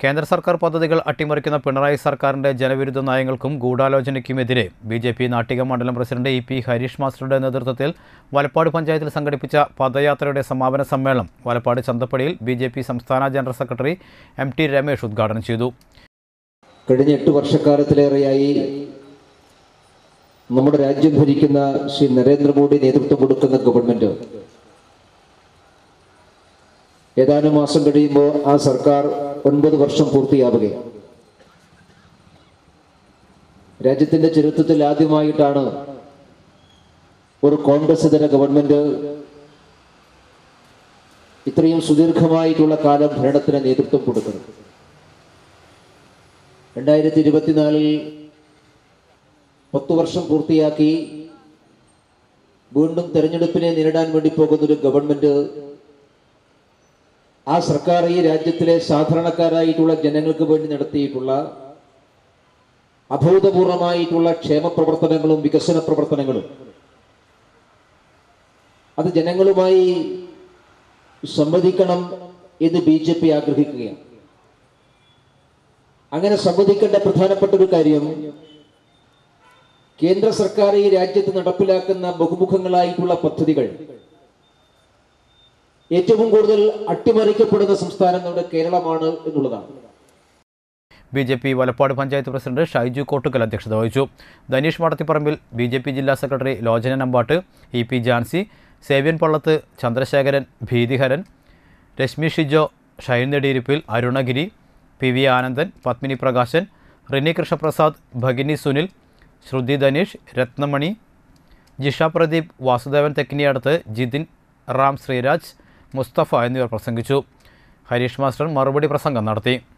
കേന്ദ്ര സർക്കാർ പദ്ധതികൾ അട്ടിമറിക്കുന്ന പിണറായി സർക്കാരിന്റെ ജനവിരുദ്ധ നയങ്ങൾക്കും ഗൂഢാലോചനയ്ക്കുമെതിരെ ബി ജെ പി നാട്ടിക മണ്ഡലം പ്രസിഡന്റ് ഇ പി ഹരീഷ് മാസ്റ്ററുടെ നേതൃത്വത്തിൽ വലപ്പാട് പഞ്ചായത്തിൽ സംഘടിപ്പിച്ച പദയാത്രയുടെ സമാപന സമ്മേളനം വലപ്പാട് ചന്തപ്പടിയിൽ ബി ജെ പി സംസ്ഥാന general secretary M T Ramesh ഉദ്ഘാടനം ചെയ്തു കഴിഞ്ഞ എട്ട് വർഷക്കാലത്തിലേറെയായി നമ്മുടെ രാജ്യം ഭരിക്കുന്ന ശ്രീ നരേന്ദ്രമോദി നേതൃത്വം കൊടുക്കുന്ന ഗവൺമെന്റ് ഏതാനും മാസം കഴിയുമ്പോൾ ആ സർക്കാർ ഒൻപത് വർഷം പൂർത്തിയാവുകയാണ് രാജ്യത്തിന്റെ ചരിത്രത്തിൽ ആദ്യമായിട്ടാണ് ഒരു കോൺഗ്രസ് ഇതര ഗവൺമെന്റ് ഇത്രയും സുദീർഘമായിട്ടുള്ള കാലം ഭരണത്തിന് നേതൃത്വം കൊടുക്കുന്നത് രണ്ടായിരത്തി ഇരുപത്തിനാലിൽ പത്തു വർഷം പൂർത്തിയാക്കി വീണ്ടും തെരഞ്ഞെടുപ്പിനെ നേരിടാൻ വേണ്ടി പോകുന്ന ഒരു ഗവൺമെന്റ് ആ സർക്കാർ ഈ രാജ്യത്തിലെ സാധാരണക്കാരായിട്ടുള്ള ജനങ്ങൾക്ക് വേണ്ടി നടത്തിയിട്ടുള്ള അഭൂതപൂർവമായിട്ടുള്ള ക്ഷേമ പ്രവർത്തനങ്ങളും വികസന പ്രവർത്തനങ്ങളും അത് ജനങ്ങളുമായി സംവദിക്കണം എന്ന് ബി ജെ പി ആഗ്രഹിക്കുകയാണ് അങ്ങനെ സംവദിക്കേണ്ട പ്രധാനപ്പെട്ട ഒരു കാര്യം കേന്ദ്ര സർക്കാർ ഈ രാജ്യത്ത് നടപ്പിലാക്കുന്ന ബഹുമുഖങ്ങളായിട്ടുള്ള പദ്ധതികൾ ഏറ്റവും കൂടുതൽ അട്ടിമറിക്കപ്പെടുന്ന സംസ്ഥാനം നമ്മുടെ കേരളമാണ് എന്നുള്ളതാണ് B J P Valappad panchayat president Shaiju Kottukkal അധ്യക്ഷത വഹിച്ചു Dhaneesh Madathipparambil B J P ജില്ലാ secretary Lochana Nambattu E P Jancy സേവ്യൻ പള്ളത്ത് ചന്ദ്രശേഖരൻ ഭീതിഹരൻ രശ്മി ഷിജോ ഷൈൻ നെടിയിരിപ്പിൽ അരുണഗിരി പി വി ആനന്ദൻ പത്മിനി പ്രകാശൻ റിനി കൃഷ്ണപ്രസാദ് ഭഗിനി സുനിൽ ശ്രുതി ധനീഷ് രത്നമണി ജിഷ പ്രദീപ് വാസുദേവൻ തെക്കിനിയടത്ത് ജിതിൻ റാം ശ്രീരാജ് മുസ്തഫ എന്നിവർ പ്രസംഗിച്ചു ഹരീഷ് മാസ്റ്റർ മറുപടി പ്രസംഗം നടത്തി